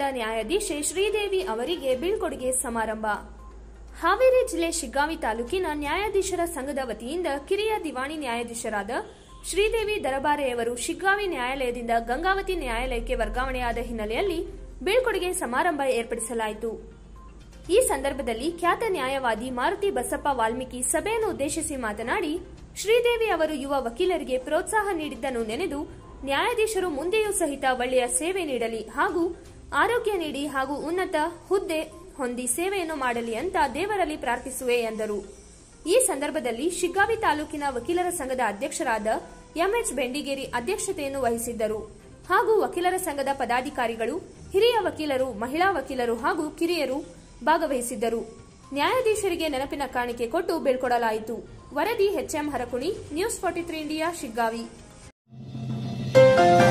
ನ್ಯಾಯಾಧೀಶೆ ಶ್ರೀದೇವಿ ಅವರಿಗೆ ಬೀಳ್ಕೊಡುಗೆ ಸಮಾರಂಭ ಹಾವೇರಿ ಜಿಲ್ಲೆ ಶಿಗ್ಗಾವಿ ತಾಲೂಕಿನ ನ್ಯಾಯಾಧೀಶರ ಸಂಘದ ವತಿಯಿಂದ ಕಿರಿಯ ದಿವಾಣಿ ನ್ಯಾಯಾಧೀಶರಾದ ಶ್ರೀದೇವಿ ದರಬಾರೆಯವರು ಶಿಗ್ಗಾವಿ ನ್ಯಾಯಾಲಯದಿಂದ ಗಂಗಾವತಿ ನ್ಯಾಯಾಲಯಕ್ಕೆ ವರ್ಗಾವಣೆಯಾದ ಹಿನ್ನೆಲೆಯಲ್ಲಿ ಬೀಳ್ಕೊಡುಗೆ ಸಮಾರಂಭ ಏರ್ಪಡಿಸಲಾಯಿತು ಈ ಸಂದರ್ಭದಲ್ಲಿ ಖ್ಯಾತ ನ್ಯಾಯವಾದಿ ಮಾರುತಿ ಬಸಪ್ಪ ವಾಲ್ಮೀಕಿ ಸಭೆಯನ್ನು ಉದ್ದೇಶಿಸಿ ಮಾತನಾಡಿ ಶ್ರೀದೇವಿ ಅವರು ಯುವ ವಕೀಲರಿಗೆ ಪ್ರೋತ್ಸಾಹ ನೀಡಿದ್ದನ್ನು ನೆನೆದು ನ್ಯಾಯಾಧೀಶರು ಮುಂದೆಯೂ ಸಹಿತ ಒಳ್ಳೆಯ ಸೇವೆ ನೀಡಲಿ ಹಾಗೂ ಆರೋಗ್ಯ ನೀಡಿ ಹಾಗೂ ಉನ್ನತ ಹುದ್ದೆ ಹೊಂದಿ ಸೇವೆಯನ್ನು ಮಾಡಲಿ ಅಂತ ದೇವರಲ್ಲಿ ಪ್ರಾರ್ಥಿಸುವೆ ಎಂದರು ಈ ಸಂದರ್ಭದಲ್ಲಿ ಶಿಗ್ಗಾವಿ ತಾಲೂಕಿನ ವಕೀಲರ ಸಂಘದ ಅಧ್ಯಕ್ಷರಾದ ಎಂಎಚ್ ಬೆಂಡಿಗೇರಿ ಅಧ್ಯಕ್ಷತೆಯನ್ನು ವಹಿಸಿದ್ದರು ಹಾಗೂ ವಕೀಲರ ಸಂಘದ ಪದಾಧಿಕಾರಿಗಳು ಹಿರಿಯ ವಕೀಲರು ಮಹಿಳಾ ವಕೀಲರು ಹಾಗೂ ಕಿರಿಯರು ಭಾಗವಹಿಸಿದ್ದರು ನ್ಯಾಯಾಧೀಶರಿಗೆ ನೆನಪಿನ ಕಾಣಿಕೆ ಕೊಟ್ಟು ಬೀಳ್ಕೊಡಲಾಯಿತು ವರದಿ HM Harakuni news forty three India Shiggavi